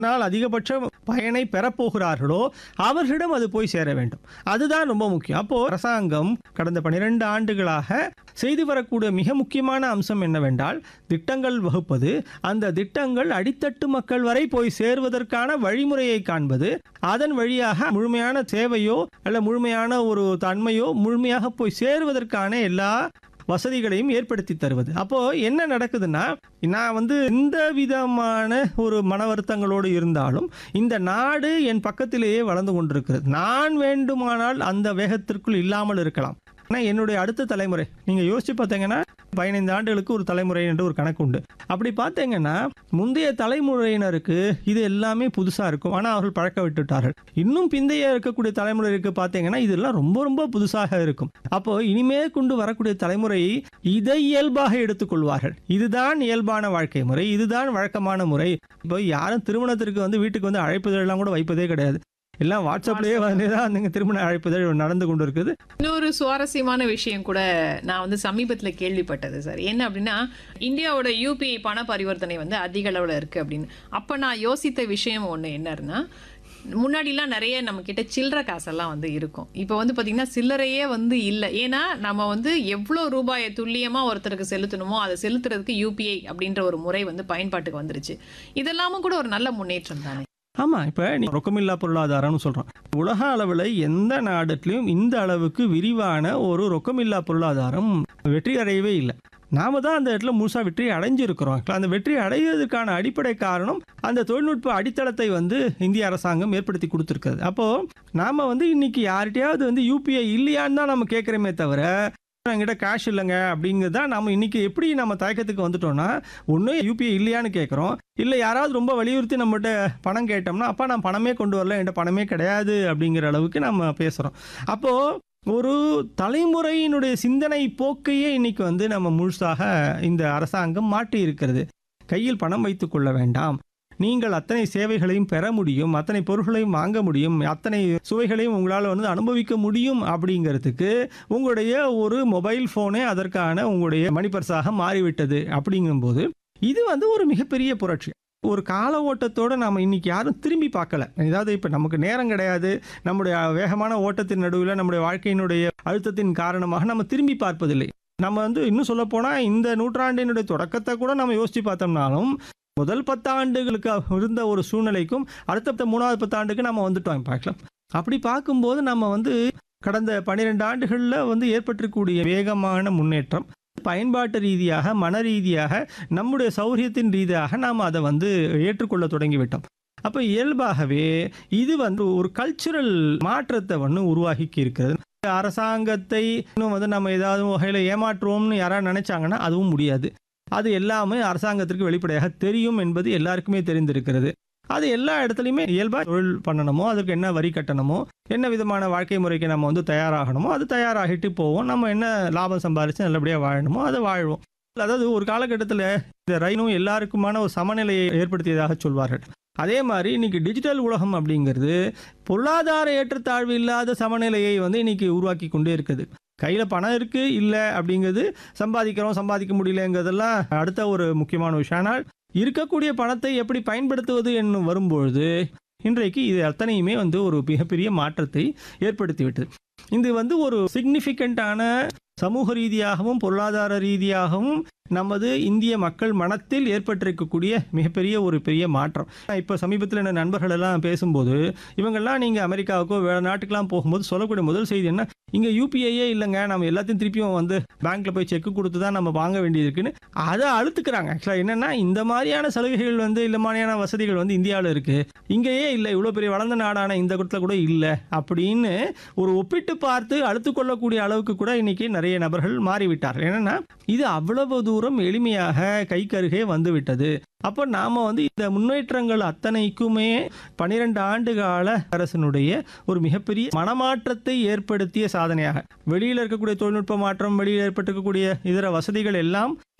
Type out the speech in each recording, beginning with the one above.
நாள் அதிகபட்ச பயனை பெறப்போகிறார்களோ அவர்களிடம் அது போய் சேர வேண்டும் அதுதான் ரொம்ப முக்கியம் அப்போ அரசாங்கம் கடந்த பனிரெண்டு ஆண்டுகளாக செய்து வரக்கூடிய மிக முக்கியமான அம்சம் என்னவென்றால் திட்டங்கள் வகுப்பது அந்த திட்டங்கள் அடித்தட்டு மக்கள் வரை போய் சேர்வதற்கான வழிமுறையை காண்பது அதன் வழியாக முழுமையான சேவையோ அல்ல முழுமையான ஒரு தன்மையோ முழுமையாக போய் சேருவதற்கான எல்லா வசதிகளையும் ஏற்படுத்தி தருவது அப்போ என்ன நடக்குதுன்னா நான் வந்து எந்த விதமான ஒரு மன வருத்தங்களோடு இருந்தாலும் இந்த நாடு என் பக்கத்திலேயே வளர்ந்து கொண்டிருக்கிறது நான் வேண்டுமானால் அந்த வேகத்திற்குள் இல்லாமல் இருக்கலாம் ஆனால் என்னுடைய அடுத்த தலைமுறை நீங்கள் யோசிச்சு பார்த்தீங்கன்னா பதினைந்து ஆண்டுகளுக்கு ஒரு தலைமுறை என்று ஒரு கணக்கு உண்டு அப்படி பார்த்தீங்கன்னா முந்தைய தலைமுறையினருக்கு இது எல்லாமே புதுசாக இருக்கும் ஆனால் அவர்கள் பழக்க விட்டுட்டார்கள் இன்னும் பிந்தைய இருக்கக்கூடிய தலைமுறைக்கு பார்த்தீங்கன்னா இதெல்லாம் ரொம்ப ரொம்ப புதுசாக இருக்கும் அப்போ இனிமே கொண்டு வரக்கூடிய தலைமுறை இதை இயல்பாக எடுத்துக்கொள்வார்கள் இதுதான் இயல்பான வாழ்க்கை முறை இதுதான் வழக்கமான முறை இப்போ யாரும் திருமணத்திற்கு வந்து வீட்டுக்கு வந்து அழைப்புதெல்லாம் கூட வைப்பதே கிடையாது எல்லாம் வாட்ஸ்அப்லேயே வந்து தான் நீங்கள் திருமண அழைப்புதல் நடந்து கொண்டு இருக்குது இன்னொரு சுவாரஸ்யமான விஷயம் கூட நான் வந்து சமீபத்தில் கேள்விப்பட்டது சார் என்ன அப்படின்னா இந்தியாவோட யூபிஐ பண பரிவர்த்தனை வந்து அதிக அளவில் இருக்குது அப்படின்னு அப்போ நான் யோசித்த விஷயம் ஒன்று என்னன்னா முன்னாடிலாம் நிறைய நம்ம கிட்ட சில்லற காசெல்லாம் வந்து இருக்கும் இப்போ வந்து பார்த்திங்கன்னா சில்லறையே வந்து இல்லை ஏன்னா நம்ம வந்து எவ்வளோ ரூபாயை துல்லியமாக ஒருத்தருக்கு செலுத்தணுமோ அதை செலுத்துறதுக்கு யூபிஐ அப்படின்ற ஒரு முறை வந்து பயன்பாட்டுக்கு வந்துருச்சு இதெல்லாமும் கூட ஒரு நல்ல முன்னேற்றம் தானே ஆமாம் இப்போ நீ ரொக்கமில்லா பொருளாதாரம்னு சொல்கிறோம் உலக அளவில் எந்த நாடுலையும் இந்த அளவுக்கு விரிவான ஒரு ரொக்கமில்லா பொருளாதாரம் வெற்றி அடையவே இல்லை நாம தான் அந்த இடத்துல முழுசாக வெற்றி அடைஞ்சிருக்கிறோம் அந்த வெற்றி அடைவதற்கான அடிப்படை காரணம் அந்த தொழில்நுட்ப அடித்தளத்தை வந்து இந்திய அரசாங்கம் ஏற்படுத்தி கொடுத்துருக்குது அப்போது நாம் வந்து இன்னைக்கு யார்கிட்டயாவது வந்து யூபிஐ இல்லையான்னு தான் நம்ம கேட்குறோமே தவிர என்கிட்ட கேஷ் இல்லைங்க அப்படிங்கிறது தான் நம்ம இன்னைக்கு எப்படி நம்ம தயக்கத்துக்கு வந்துட்டோம்னா ஒன்று யூபிஐ இல்லையான்னு கேட்குறோம் இல்லை யாராவது ரொம்ப வலியுறுத்தி நம்மகிட்ட பணம் கேட்டோம்னா அப்பா நான் பணமே கொண்டு வரல என்கிட்ட பணமே கிடையாது அப்படிங்கிற அளவுக்கு நம்ம பேசுகிறோம் அப்போது ஒரு தலைமுறையினுடைய சிந்தனை போக்கையே இன்னைக்கு வந்து நம்ம முழுசாக இந்த அரசாங்கம் மாற்றி இருக்கிறது கையில் பணம் வைத்துக் கொள்ள வேண்டாம் நீங்கள் அத்தனை சேவைகளையும் பெற முடியும் அத்தனை பொருட்களையும் வாங்க முடியும் அத்தனை சுவைகளையும் உங்களால் வந்து அனுபவிக்க முடியும் அப்படிங்கிறதுக்கு உங்களுடைய ஒரு மொபைல் ஃபோனே அதற்கான உங்களுடைய மணிப்பர்ஸாக மாறிவிட்டது அப்படிங்கும்போது இது வந்து ஒரு மிகப்பெரிய புரட்சி ஒரு கால ஓட்டத்தோடு நாம் இன்னைக்கு யாரும் திரும்பி பார்க்கல ஏதாவது இப்போ நமக்கு நேரம் கிடையாது நம்முடைய வேகமான ஓட்டத்தின் நடுவில் நம்முடைய வாழ்க்கையினுடைய அழுத்தத்தின் காரணமாக நம்ம திரும்பி பார்ப்பதில்லை நம்ம வந்து இன்னும் சொல்லப்போனால் இந்த நூற்றாண்டினுடைய தொடக்கத்தை கூட நம்ம யோசித்து பார்த்தோம்னாலும் முதல் பத்தாண்டுகளுக்கு இருந்த ஒரு சூழ்நிலைக்கும் அடுத்த மூணாவது பத்தாண்டுக்கு நம்ம வந்துட்டோம் பார்க்கலாம் அப்படி பார்க்கும்போது நம்ம வந்து கடந்த பன்னிரெண்டு ஆண்டுகளில் வந்து ஏற்பட்டிருக்கக்கூடிய வேகமான முன்னேற்றம் பயன்பாட்டு ரீதியாக மன ரீதியாக நம்முடைய சௌரியத்தின் ரீதியாக நாம் அதை வந்து ஏற்றுக்கொள்ள தொடங்கிவிட்டோம் அப்போ இயல்பாகவே இது வந்து ஒரு கல்ச்சுரல் மாற்றத்தை வந்து உருவாக்கி இருக்கிறது அரசாங்கத்தை இன்னும் வந்து நம்ம ஏதாவது வகையில் ஏமாற்றுவோம்னு யாராவது நினைச்சாங்கன்னா அதுவும் முடியாது அது எல்லாமே அரசாங்கத்திற்கு வெளிப்படையாக தெரியும் என்பது எல்லாருக்குமே தெரிந்திருக்கிறது அது எல்லா இடத்துலையுமே இயல்பாக தொழில் பண்ணணுமோ அதுக்கு என்ன வரி கட்டணமோ என்ன விதமான வாழ்க்கை முறைக்கு நம்ம வந்து தயாராகணுமோ அது தயாராகிட்டு போவோம் நம்ம என்ன லாபம் சம்பாரித்து நல்லபடியாக வாழணுமோ அதை வாழ்வோம் அதாவது ஒரு காலகட்டத்தில் இந்த ரயிலும் எல்லாருக்குமான ஒரு சமநிலையை ஏற்படுத்தியதாக சொல்வார்கள் அதே மாதிரி இன்னைக்கு டிஜிட்டல் உலகம் அப்படிங்கிறது பொருளாதார ஏற்றத்தாழ்வு இல்லாத சமநிலையை வந்து இன்னைக்கு உருவாக்கி கொண்டே இருக்குது கையில் பணம் இருக்குது இல்லை அப்படிங்கிறது சம்பாதிக்கிறோம் சம்பாதிக்க முடியலங்கிறதெல்லாம் அடுத்த ஒரு முக்கியமான விஷயம் ஆனால் இருக்கக்கூடிய பணத்தை எப்படி பயன்படுத்துவது என்னும் வரும்பொழுது இன்றைக்கு இது அத்தனையுமே வந்து ஒரு மிகப்பெரிய மாற்றத்தை ஏற்படுத்திவிட்டது இது வந்து ஒரு சிக்னிஃபிகண்ட்டான சமூக ரீதியாகவும் பொருளாதார ரீதியாகவும் நமது இந்திய மக்கள் மனத்தில் ஏற்பட்டிருக்கக்கூடிய மிகப்பெரிய ஒரு பெரிய மாற்றம் இப்போ சமீபத்தில் என்ன நண்பர்கள் எல்லாம் பேசும்போது இவங்கெல்லாம் நீங்கள் அமெரிக்காவுக்கோ வேறு நாட்டுக்கெல்லாம் போகும்போது சொல்லக்கூடிய முதல் செய்தி என்ன இங்கே யூபிஐயே இல்லைங்க நம்ம எல்லாத்தையும் திருப்பியும் வந்து பேங்க்கில் போய் செக்கு கொடுத்து தான் நம்ம வாங்க வேண்டியது இருக்குன்னு அதை அழுத்துக்கிறாங்க ஆக்சுவலாக என்னென்னா இந்த மாதிரியான சலுகைகள் வந்து இந்த மாதிரியான வசதிகள் வந்து இந்தியாவில் இருக்குது இங்கேயே இல்லை இவ்வளோ பெரிய வளர்ந்த நாடான இந்த இடத்துல கூட இல்லை அப்படின்னு ஒரு ஒப்பிட்டு பார்த்து அழுத்து கொள்ளக்கூடிய அளவுக்கு கூட இன்னைக்கு நிறைய நபர்கள் மாறிவிட்டார்கள் என்னென்னா இது அவ்வளவு தூரம் எளிமையாக கைக்கருகே வந்துவிட்டது அப்போ நாம் வந்து இந்த முன்னேற்றங்கள் அத்தனைக்குமே பனிரெண்டு ஆண்டு கால அரசனுடைய ஒரு மிகப்பெரிய மனமாற்றத்தை ஏற்படுத்திய சாதனையாக வெளியில் இருக்கக்கூடிய தொழில்நுட்ப மாற்றம் வெளியில் ஏற்பட்டிருக்கக்கூடிய இதர வசதிகள் எல்லாம்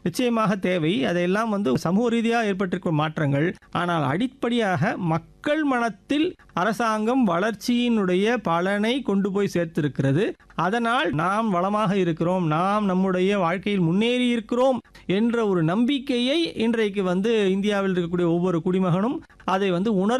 நிச்சயமாக தேவை அதையெல்லாம் வந்து சமூக ரீதியாக ஏற்பட்டிருக்கிற மாற்றங்கள் ஆனால் அடிப்படையாக மக்கள் மனத்தில் அரசாங்கம் வளர்ச்சியினுடைய பலனை கொண்டு போய் சேர்த்திருக்கிறது அதனால் நாம் வளமாக இருக்கிறோம் நாம் நம்முடைய வாழ்க்கையில் முன்னேறி இருக்கிறோம் என்ற ஒரு நம்பிக்கையை இன்றைக்கு வந்து இந்தியாவில் இருக்கக்கூடிய ஒவ்வொரு குடிமகனும் அதை வந்து உணர